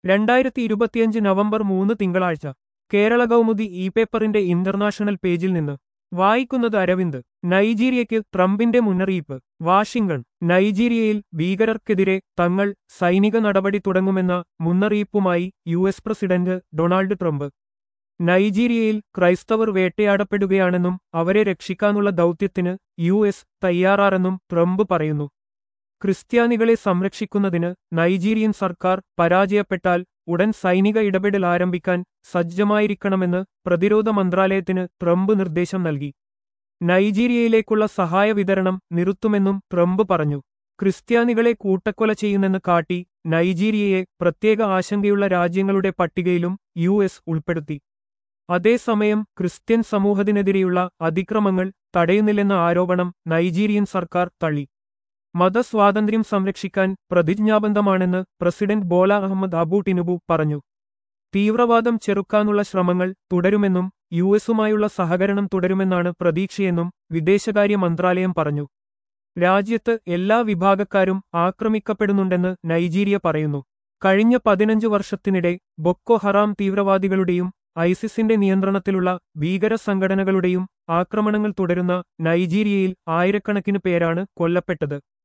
രണ്ടായിരത്തി ഇരുപത്തിയഞ്ച് നവംബർ മൂന്ന് തിങ്കളാഴ്ച കേരള കൗമുദി ഇ പേപ്പറിന്റെ ഇന്റർനാഷണൽ പേജിൽ നിന്ന് വായിക്കുന്നത് അരവിന്ദ് നൈജീരിയയ്ക്ക് ട്രംപിന്റെ മുന്നറിയിപ്പ് വാഷിംഗ്ടൺ നൈജീരിയയിൽ ഭീകരർക്കെതിരെ തങ്ങൾ സൈനിക നടപടി തുടങ്ങുമെന്ന മുന്നറിയിപ്പുമായി U S president Donald Trump നൈജീരിയയിൽ ക്രൈസ്തവർ വേട്ടയാടപ്പെടുകയാണെന്നും അവരെ രക്ഷിക്കാനുള്ള ദൗത്യത്തിന് യു എസ് തയ്യാറാണെന്നും ട്രംപ് പറയുന്നു ക്രിസ്ത്യാനികളെ സംരക്ഷിക്കുന്നതിന് നൈജീരിയൻ സർക്കാർ പരാജയപ്പെട്ടാൽ ഉടൻ സൈനിക ഇടപെടൽ ആരംഭിക്കാൻ സജ്ജമായിരിക്കണമെന്ന് പ്രതിരോധ മന്ത്രാലയത്തിന് ട്രംപ് നിർദ്ദേശം നൽകി നൈജീരിയയിലേക്കുള്ള സഹായ വിതരണം നിർത്തുമെന്നും ട്രംപ് പറഞ്ഞു ക്രിസ്ത്യാനികളെ കൂട്ടക്കൊല ചെയ്യുന്നെന്ന് കാട്ടി നൈജീരിയയെ പ്രത്യേക ആശങ്കയുള്ള രാജ്യങ്ങളുടെ പട്ടികയിലും യു എസ് ഉൾപ്പെടുത്തി അതേസമയം ക്രിസ്ത്യൻ സമൂഹത്തിനെതിരെയുള്ള അതിക്രമങ്ങൾ തടയുന്നില്ലെന്ന ആരോപണം നൈജീരിയൻ സർക്കാർ തള്ളി മതസ്വാതന്ത്ര്യം സംരക്ഷിക്കാൻ പ്രതിജ്ഞാബദ്ധമാണെന്ന് president Bola Ahmed Abu Tinubu പറഞ്ഞു തീവ്രവാദം ചെറുക്കാനുള്ള ശ്രമങ്ങൾ തുടരുമെന്നും യു എസുമായുള്ള സഹകരണം തുടരുമെന്നാണ് പ്രതീക്ഷയെന്നും വിദേശകാര്യ മന്ത്രാലയം പറഞ്ഞു രാജ്യത്ത് എല്ലാ വിഭാഗക്കാരും ആക്രമിക്കപ്പെടുന്നുണ്ടെന്ന് നൈജീരിയ പറയുന്നു കഴിഞ്ഞ പതിനഞ്ച് വർഷത്തിനിടെ ബൊക്കോ ഹറാം തീവ്രവാദികളുടെയും ഐസിസിന്റെ നിയന്ത്രണത്തിലുള്ള ഭീകര സംഘടനകളുടെയും ആക്രമണങ്ങൾ തുടരുന്ന നൈജീരിയയിൽ ആയിരക്കണക്കിന് പേരാണ് കൊല്ലപ്പെട്ടത്